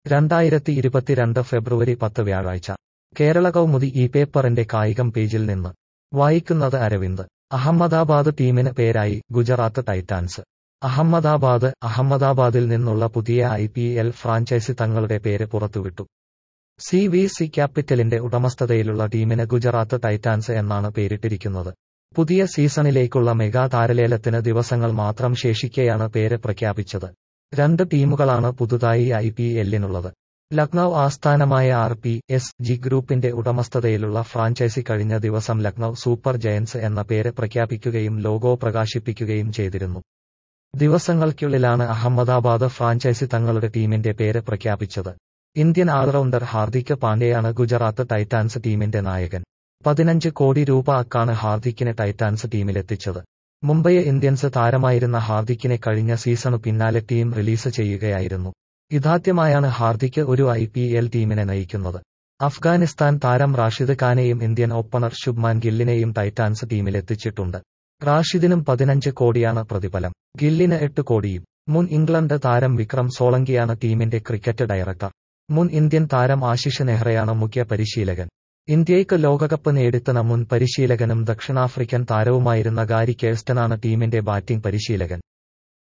രണ്ടായിരത്തി ഇരുപത്തിരണ്ട് ഫെബ്രുവരി പത്ത് വ്യാഴാഴ്ച കേരള കൗമുദി ഈ പേപ്പറിന്റെ കായികം പേജിൽ നിന്ന് വായിക്കുന്നത് അരവിന്ദ് അഹമ്മദാബാദ് ടീമിന് പേരായി ഗുജറാത്ത് ടൈറ്റാൻസ് അഹമ്മദാബാദ് അഹമ്മദാബാദിൽ നിന്നുള്ള പുതിയ ഐ പി എൽ ഫ്രാഞ്ചൈസി തങ്ങളുടെ പേര് പുറത്തുവിട്ടു സി വി സി ക്യാപിറ്റലിന്റെ ഉടമസ്ഥതയിലുള്ള ടീമിന് ഗുജറാത്ത് ടൈറ്റാൻസ് എന്നാണ് പേരിട്ടിരിക്കുന്നത് പുതിയ സീസണിലേക്കുള്ള മെഗാ താരലേലത്തിന് ദിവസങ്ങൾ മാത്രം ശേഷിക്കെയാണ് പേര് പ്രഖ്യാപിച്ചത് രണ്ട് ടീമുകളാണ് പുതുതായി ഐ പി എല്ലിനുള്ളത് ലക്നൌ ആസ്ഥാനമായ ആർ പി എസ് ജി ഗ്രൂപ്പിന്റെ ഉടമസ്ഥതയിലുള്ള ഫ്രാഞ്ചൈസി കഴിഞ്ഞ ദിവസം ലക്നൌ സൂപ്പർ ജയൻസ് എന്ന പേര് പ്രഖ്യാപിക്കുകയും ലോഗോ പ്രകാശിപ്പിക്കുകയും ചെയ്തിരുന്നു ദിവസങ്ങൾക്കുള്ളിലാണ് അഹമ്മദാബാദ് ഫ്രാഞ്ചൈസി തങ്ങളുടെ ടീമിന്റെ പേര് പ്രഖ്യാപിച്ചത് ഇന്ത്യൻ ഓൾറൗണ്ടർ ഹാർദിക് പാണ്ഡ്യയാണ് ഗുജറാത്ത് ടൈറ്റാൻസ് ടീമിന്റെ നായകൻ പതിനഞ്ച് കോടി രൂപ അക്കാണ് ഹാർദിക്കിനെ ടൈറ്റാൻസ് ടീമിലെത്തിച്ചത് മുംബൈ ഇന്ത്യൻസ് താരമായിരുന്ന ഹാർദിക്കിനെ കഴിഞ്ഞ സീസണു പിന്നാലെ ടീം റിലീസ് ചെയ്യുകയായിരുന്നു ഇതാദ്യമായാണ് ഹാർദിക് ഒരു ഐ പി എൽ ടീമിനെ നയിക്കുന്നത് അഫ്ഗാനിസ്ഥാൻ താരം റാഷിദ് ഖാനെയും ഇന്ത്യൻ ഓപ്പണർ ശുഭ്മാൻ ഗില്ലിനെയും ടൈറ്റാൻസ് ടീമിലെത്തിച്ചിട്ടുണ്ട് റാഷിദിനും പതിനഞ്ച് കോടിയാണ് പ്രതിഫലം ഗില്ലിന് എട്ട് കോടിയും മുൻ ഇംഗ്ലണ്ട് താരം വിക്രം സോളങ്കിയാണ് ടീമിന്റെ ക്രിക്കറ്റ് ഡയറക്ടർ മുൻ ഇന്ത്യൻ താരം ആശിഷ് നെഹ്റയാണ് മുഖ്യ പരിശീലകൻ ഇന്ത്യയ്ക്ക് ലോകകപ്പ് നേടിത്തന്ന മുൻ പരിശീലകനും ദക്ഷിണാഫ്രിക്കൻ താരവുമായിരുന്ന ഗാരി കേൾസ്റ്റനാണ് ടീമിന്റെ ബാറ്റിംഗ് പരിശീലകൻ